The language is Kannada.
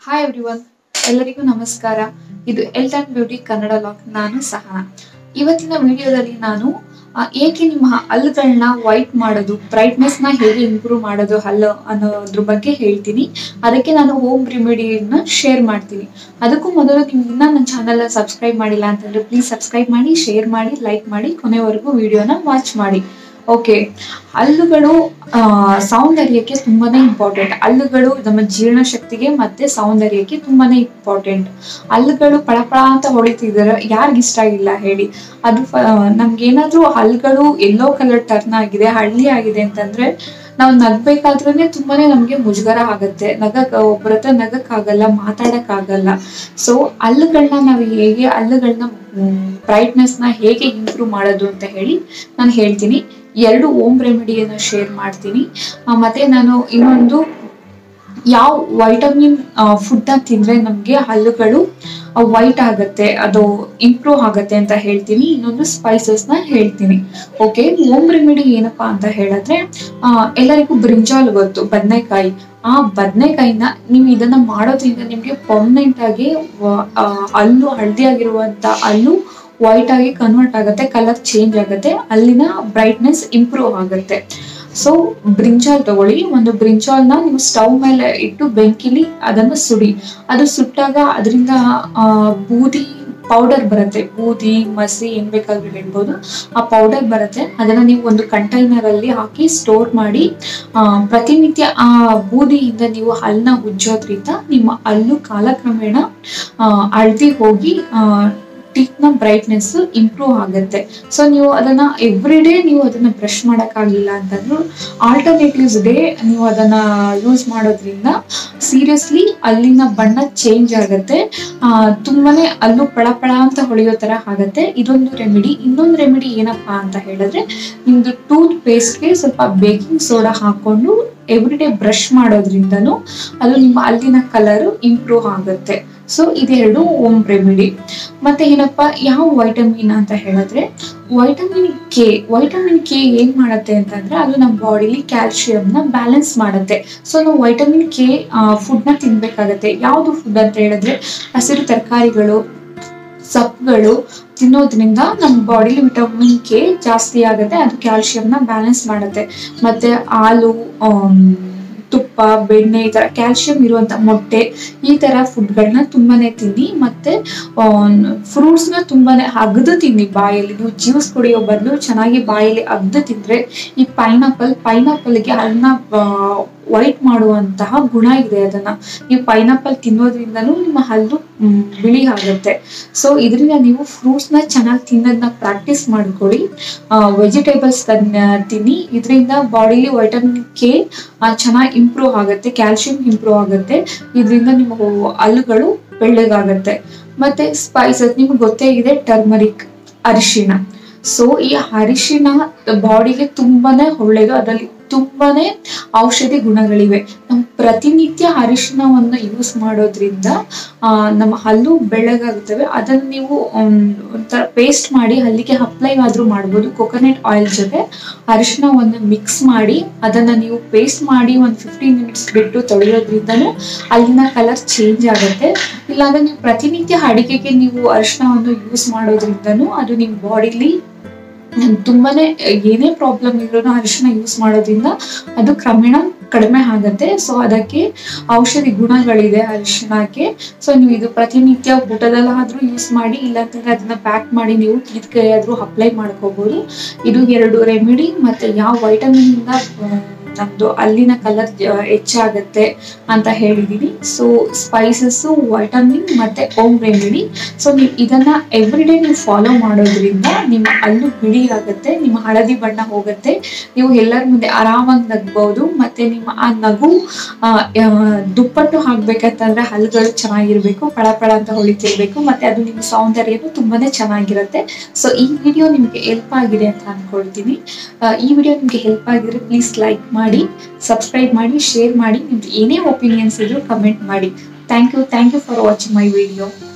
ಹಾಯ್ ಎವ್ರಿವನ್ ಎಲ್ಲರಿಗೂ ನಮಸ್ಕಾರ ಇದು health and beauty Kannada vlog ನಾನು ಸಹನಾ ಇವತ್ತಿನ ವಿಡಿಯೋದಲ್ಲಿ ನಾನು ಆ, ಏಕೆ ನಿಮ್ಮ ಹಲ್ಲುಗಳನ್ನ ವೈಟ್ ಮಾಡೋದು ಬ್ರೈಟ್ನೆಸ್ ನ ಹೇಗೆ ಇಂಪ್ರೂವ್ ಮಾಡೋದು ಹಲ್ಲು ಅನ್ನೋದ್ರ ಬಗ್ಗೆ ಹೇಳ್ತೀನಿ ಅದಕ್ಕೆ ನಾನು ಹೋಮ್ ರೆಮಿಡಿನ ಶೇರ್ ಮಾಡ್ತೀನಿ ಅದಕ್ಕೂ ಮೊದಲು ನೀವು ಇನ್ನೂ ನನ್ನ ಚಾನಲ್ ಸಬ್ಸ್ಕ್ರೈಬ್ ಮಾಡಿಲ್ಲ ಅಂತಂದ್ರೆ ಪ್ಲೀಸ್ ಸಬ್ಸ್ಕ್ರೈಬ್ ಮಾಡಿ ಶೇರ್ ಮಾಡಿ ಲೈಕ್ ಮಾಡಿ ಕೊನೆವರೆಗೂ ವಿಡಿಯೋನ ವಾಚ್ ಮಾಡಿ ಓಕೆ ಹಲ್ಲುಗಳು ಆ, ಸೌಂದರ್ಯಕ್ಕೆ ತುಂಬಾನೇ ಇಂಪಾರ್ಟೆಂಟ್ ಹಲ್ಲುಗಳು ನಮ್ಮ ಜೀರ್ಣಶಕ್ತಿಗೆ ಮತ್ತೆ ಸೌಂದರ್ಯಕ್ಕೆ ತುಂಬಾನೇ ಇಂಪಾರ್ಟೆಂಟ್ ಹಲ್ಲುಗಳು ಪಳಪಳ ಅಂತ ಹೊಳಿತಿದ್ದಾರೆ ಯಾರಿಗಿಷ್ಟ ಇಲ್ಲ ಹೇಳಿ ಅದು ನಮ್ಗೆ ಏನಾದ್ರೂ ಹಲ್ಲುಗಳು ಎಲ್ಲೋ ಕಲರ್ ಟರ್ನ್ ಆಗಿದೆ ಹಳ್ಳಿ ಆಗಿದೆ ಅಂತಂದ್ರೆ ನಾವು ನಗ್ಬೇಕಾದ್ರೇನೆ ತುಂಬಾನೇ ನಮ್ಗೆ ಮುಜುಗರ ಆಗತ್ತೆ ನಗಕ್ ಒಬ್ಬರ ಹತ್ರ ನಗಕ್ ಆಗಲ್ಲ ಮಾತಾಡಕ್ ಆಗಲ್ಲ ಸೊ ಹಲ್ಲುಗಳನ್ನ ನಾವು ಹೇಗೆ ಹಲ್ಲುಗಳನ್ನ ಬ್ರೈಟ್ನೆಸ್ ನ ಹೇಗೆ ಇಂಪ್ರೂವ್ ಮಾಡೋದು ಅಂತ ಹೇಳಿ ನಾನು ಹೇಳ್ತೀನಿ ಎರಡು ಓಮ್ ರೆಮಿಡಿಯನ್ನು ಶೇರ್ ಮಾಡ್ತೀನಿ ಆ, ಮತ್ತೆ ನಾನು ಇನ್ನೊಂದು ಯಾವ ವೈಟಮಿನ್ ಫುಡ್ ನ ತಿಂದ್ರೆ ನಮ್ಗೆ ಹಲ್ಲುಗಳು ವೈಟ್ ಆಗತ್ತೆ ಅದು ಇಂಪ್ರೂವ್ ಆಗತ್ತೆ ಅಂತ ಹೇಳ್ತೀನಿ ಇನ್ನೊಂದು ಸ್ಪೈಸಸ್ ನ ಹೇಳ್ತೀನಿ ಓಕೆ ಓಮ್ ರೆಮಿಡಿ ಏನಪ್ಪಾ ಅಂತ ಹೇಳಿದ್ರೆ ಆ, ಎಲ್ಲರಿಗೂ ಬ್ರಿಂಜಾಲ್ ಗೊತ್ತು ಬದನೆಕಾಯಿ ಆ ಬದನೆಕಾಯಿನ ನೀವು ಇದನ್ನ ಮಾಡೋದ್ರಿಂದ ನಿಮ್ಗೆ ಪರ್ಮನೆಂಟ್ ಆಗಿ ವ- ಆ, ಹಲ್ಲು ಹಳದಿ ಆಗಿರುವಂತ ಹಲ್ಲು ವೈಟ್ ಆಗಿ ಕನ್ವರ್ಟ್ ಆಗುತ್ತೆ ಕಲರ್ ಚೇಂಜ್ ಆಗುತ್ತೆ ಅಲ್ಲಿನ ಬ್ರೈಟ್ನೆಸ್ ಇಂಪ್ರೂವ್ ಆಗುತ್ತೆ ಸೊ ಬ್ರಿಂಜಾಲ್ ತಗೊಳ್ಳಿ ಒಂದು ಬ್ರಿಂಜಾಲ್ನ ನೀವು ಸ್ಟವ್ ಮೇಲೆ ಇಟ್ಟು ಬೆಂಕಿಲಿ ಅದನ್ನ ಸುಡಿ ಅದು ಸುಟ್ಟಾಗ ಅದರಿಂದ ಬೂದಿ ಪೌಡರ್ ಬರುತ್ತೆ ಬೂದಿ ಮಸಿ ಏನ್ ಬೇಕಾದ್ರೂ ಹೇಳ್ಬೋದು ಆ ಪೌಡರ್ ಬರುತ್ತೆ ಅದನ್ನ ನೀವು ಒಂದು ಕಂಟೈನರ್ ಅಲ್ಲಿ ಹಾಕಿ ಸ್ಟೋರ್ ಮಾಡಿ ಆ, ಪ್ರತಿನಿತ್ಯ ಆ ಬೂದಿಯಿಂದ ನೀವು ಹಲ್ಲನ್ನ ಉಜ್ಜೋದ್ರಿಂದ ನಿಮ್ಮ ಹಲ್ಲು ಕಾಲಕ್ರಮೇಣ ಆ, ಹಳ್ದಿ ಹೋಗಿ ಟೀತ್ ನ ಬ್ರೈಟ್ನೆಸ್ ಇಂಪ್ರೂವ್ ಆಗುತ್ತೆ ಸೊ ನೀವು ಅದನ್ನ ಎವ್ರಿ ಡೇ ನೀವು ಅದನ್ನ ಬ್ರಷ್ ಮಾಡಕ್ಕಾಗಿಲ್ಲ ಅಂತಂದ್ರು ಆಲ್ಟರ್ನೇಟಿವ್ಸ್ ಡೇ ನೀವು ಅದನ್ನ ಯೂಸ್ ಮಾಡೋದ್ರಿಂದ ಸೀರಿಯಸ್ಲಿ ಅಲ್ಲಿನ ಬಣ್ಣ ಚೇಂಜ್ ಆಗುತ್ತೆ ಆ, ತುಂಬಾನೇ ಅಲ್ಲೂ ಪಳಪಳ ಅಂತ ಹೊಳೆಯೋ ತರ ಆಗುತ್ತೆ ಇದೊಂದು ರೆಮಿಡಿ ಇನ್ನೊಂದು ರೆಮಿಡಿ ಏನಪ್ಪಾ ಅಂತ ಹೇಳಿದ್ರೆ ನಿಮ್ದು ಟೂತ್ ಪೇಸ್ಟ್ಗೆ ಸ್ವಲ್ಪ ಬೇಕಿಂಗ್ ಸೋಡಾ ಹಾಕೊಂಡು ಎವ್ರಿ ಡೇ ಬ್ರಷ್ ಮಾಡೋದ್ರಿಂದನೂ ಅದು ನಿಮ್ಮ ಅಲ್ಲಿನ ಕಲರ್ ಇಂಪ್ರೂವ್ ಆಗುತ್ತೆ ಸೊ ಇದೆರಡು ಓಮ್ ರೆಮಿಡಿ ಮತ್ತೆ ಏನಪ್ಪಾ ಯಾವ ವೈಟಮಿನ್ ಅಂತ ಹೇಳಿದ್ರೆ ವೈಟಮಿನ್ ಕೆ ವೈಟಮಿನ್ ಕೆ ಏನ್ ಮಾಡುತ್ತೆ ಅಂತಂದ್ರೆ ಅದು ನಮ್ಮ ಬಾಡಿಲಿ ಕ್ಯಾಲ್ಸಿಯಂ ನ ಬ್ಯಾಲೆನ್ಸ್ ಮಾಡುತ್ತೆ ಸೊ ನಾವು ವೈಟಮಿನ್ ಕೆ ಫುಡ್ ನ ತಿನ್ಬೇಕಾಗತ್ತೆ ಯಾವ್ದು ಫುಡ್ ಅಂತ ಹೇಳಿದ್ರೆ ಹಸಿರು ತರಕಾರಿಗಳು ಸೊಪ್ಪುಗಳು ತಿನ್ನೋದ್ರಿಂದ ನಮ್ಮ ಬಾಡಿಲಿ ವಿಟಮಿನ್ ಕೆ ಜಾಸ್ತಿ ಆಗುತ್ತೆ ಅದು ಕ್ಯಾಲ್ಸಿಯಂ ನ ಬ್ಯಾಲೆನ್ಸ್ ಮಾಡುತ್ತೆ ಮತ್ತೆ ಹಾಲು ಆಮ್, ತುಪ್ಪ ಬೆಣ್ಣೆ ಈ ತರ ಕ್ಯಾಲ್ಸಿಯಂ ಇರುವಂತ ಮೊಟ್ಟೆ ಈ ತರ ಫುಡ್ಗಳನ್ನ ತುಂಬಾನೇ ತಿನ್ನಿ ಮತ್ತೆ ಫ್ರೂಟ್ಸ್ ನ ತುಂಬಾನೇ ಅಗ್ದು ತಿನ್ನಿ ಬಾಯಲ್ಲಿ ನೀವು ಜ್ಯೂಸ್ ಕುಡಿಯೋ ಬದಲು ಚೆನ್ನಾಗಿ ಬಾಯಲ್ಲಿ ಅಗ್ದು ತಿಂದ್ರೆ ಈ ಪೈನಾಪಲ್ ಪೈನಾಪಲ್ಗೆ ಹಲ್ಲನ್ನ ವೈಟ್ ಮಾಡುವಂತಹ ಗುಣ ಇದೆ ಅದನ್ನ ನೀವು ಪೈನಾಪಲ್ ತಿನ್ನೋದ್ರಿಂದನೂ ನಿಮ್ಮ ಹಲ್ಲು ಮ್, ಬಿಳಿ ಆಗುತ್ತೆ ಸೊ ಇದರಿಂದ ನೀವು ಫ್ರೂಟ್ಸ್ ನ ಚೆನ್ನಾಗಿ ತಿನ್ನೋದನ್ನ ಪ್ರಾಕ್ಟೀಸ್ ಮಾಡ್ಕೊಳ್ಳಿ ವೆಜಿಟೇಬಲ್ಸ್ ತಿನ್ನಿ ಇದರಿಂದ ಬಾಡಿಲಿ ವೈಟಮಿನ್ ಕೆ ಚೆನ್ನಾಗಿ ಇಂಪ್ರೂವ್ ಆಗುತ್ತೆ ಕ್ಯಾಲ್ಸಿಯಂ ಇಂಪ್ರೂವ್ ಆಗುತ್ತೆ ಇದರಿಂದ ನಿಮ್ಮ ಹಲ್ಲುಗಳು ಬೆಳ್ಳಗಾಗುತ್ತೆ ಮತ್ತೆ ಸ್ಪೈಸಸ್ ನಿಮ್ಗೆ ಗೊತ್ತೇ ಇದೆ ಟರ್ಮರಿಕ್ ಅರಿಶಿಣ ಸೊ ಈ ಅರಿಶಿಣ ಬಾಡಿಗೆ ತುಂಬಾನೇ ಒಳ್ಳೇದು ಅದರಲ್ಲಿ ತುಂಬಾನೇ ಔಷಧಿ ಗುಣಗಳಿವೆ ನಾವು ಪ್ರತಿನಿತ್ಯ ಅರಿಶಿಣವನ್ನು ಯೂಸ್ ಮಾಡೋದ್ರಿಂದ ಆ, ನಮ್ಮ ಹಲ್ಲು ಬೆಳ್ಳಗಾಗುತ್ತವೆ ಅದನ್ನ ನೀವು ಆಮ್, ಒಂಥರ ಪೇಸ್ಟ್ ಮಾಡಿ ಹಲ್ಲಿಗೆ ಅಪ್ಲೈ ಆದ್ರೂ ಮಾಡ್ಬೋದು ಕೊಕೊನಟ್ ಆಯಿಲ್ ಜೊತೆ ಅರಿಶಿಣವನ್ನು ಮಿಕ್ಸ್ ಮಾಡಿ ಅದನ್ನ ನೀವು ಪೇಸ್ಟ್ ಮಾಡಿ ಒಂದು ಫಿಫ್ಟೀನ್ ಮಿನಿಟ್ಸ್ ಬಿಟ್ಟು ತೊಳೆಯೋದ್ರಿಂದನೂ ಅಲ್ಲಿನ ಕಲರ್ ಚೇಂಜ್ ಆಗುತ್ತೆ ಇಲ್ಲಾಂದ್ರೆ ನೀವು ಪ್ರತಿನಿತ್ಯ ಅಡಿಗೆಗೆ ನೀವು ಅರಿಶಿಣವನ್ನು ಯೂಸ್ ಮಾಡೋದ್ರಿಂದನೂ ಅದು ನಿಮ್ಮ ಬಾಡಿಲಿ ತುಂಬಾನೇ ಏನೇ ಪ್ರಾಬ್ಲಮ್ ಇದ್ರೂ ಅರಿಶಿಣ ಯೂಸ್ ಮಾಡೋದ್ರಿಂದ ಅದು ಕ್ರಮೇಣ ಕಡಿಮೆ ಆಗುತ್ತೆ ಸೊ ಅದಕ್ಕೆ ಔಷಧಿ ಗುಣಗಳಿದೆ ಅರಿಶಿಣಕ್ಕೆ ಸೊ ನೀವು ಇದು ಪ್ರತಿನಿತ್ಯ ಊಟದಲ್ಲಾದ್ರೂ ಯೂಸ್ ಮಾಡಿ ಇಲ್ಲಾಂತಂದ್ರೆ ಅದನ್ನ ಪ್ಯಾಕ್ ಮಾಡಿ ನೀವು ಇದಕ್ಕೆ ಆದ್ರೂ ಅಪ್ಲೈ ಮಾಡ್ಕೋಬಹುದು ಇದು ಎರಡು ರೆಮಿಡಿ ಮತ್ತೆ ಯಾವ ವೈಟಮಿನ್ ಇಂದ ಆ, ನಮ್ದು ಅಲ್ಲಿನ ಕಲರ್ ಹೆಚ್ಚಾಗತ್ತೆ ಅಂತ ಹೇಳಿದೀನಿ ಸೊ ಸ್ಪೈಸಸ್ ವೈಟಮಿನ್ ಮತ್ತೆ ಓಮ್ ರೆಮಿಡಿ ಸೊ ನೀವು ಇದನ್ನ ಎವ್ರಿ ಡೇ ನೀವು ಫಾಲೋ ಮಾಡೋದ್ರಿಂದ ನಿಮ್ಮ ಹಲ್ಲು ಬಿಳಿ ಆಗುತ್ತೆ ನಿಮ್ಮ ಹಳದಿ ಬಣ್ಣ ಹೋಗುತ್ತೆ ನೀವು ಎಲ್ಲರ ಮುಂದೆ ಆರಾಮಾಗಿ ನಗ್ಬಹುದು ಮತ್ತೆ ನಿಮ್ಮ ಆ ನಗು ಆ, ಆ, ದುಪ್ಪಟ್ಟು ಹಾಕ್ಬೇಕಂತಂದ್ರೆ ಹಲ್ಲುಗಳು ಚೆನ್ನಾಗಿರ್ಬೇಕು ಪಳ ಪಳ ಅಂತ ಹೊಳಿತಿರ್ಬೇಕು ಮತ್ತೆ ಅದು ನಿಮ್ಮ ಸೌಂದರ್ಯನು ತುಂಬಾನೇ ಚೆನ್ನಾಗಿರುತ್ತೆ ಸೊ ಈ ವಿಡಿಯೋ ನಿಮ್ಗೆ ಹೆಲ್ಪ್ ಆಗಿದೆ ಅಂತ ಅನ್ಕೊಳ್ತೀನಿ ಆ, ಈ ವಿಡಿಯೋ ನಿಮ್ಗೆ ಹೆಲ್ಪ್ ಆಗಿದ್ರೆ ಪ್ಲೀಸ್ ಲೈಕ್ ಮಾಡಿ ಸಬ್ಸ್ಕ್ರೈಬ್ ಮಾಡಿ ಶೇರ್ ಮಾಡಿ ನಿಮ್ದು ಏನೇ ಒಪಿನಿಯನ್ಸ್ ಇದ್ರು ಕಮೆಂಟ್ ಮಾಡಿ thank you thank you for watching my video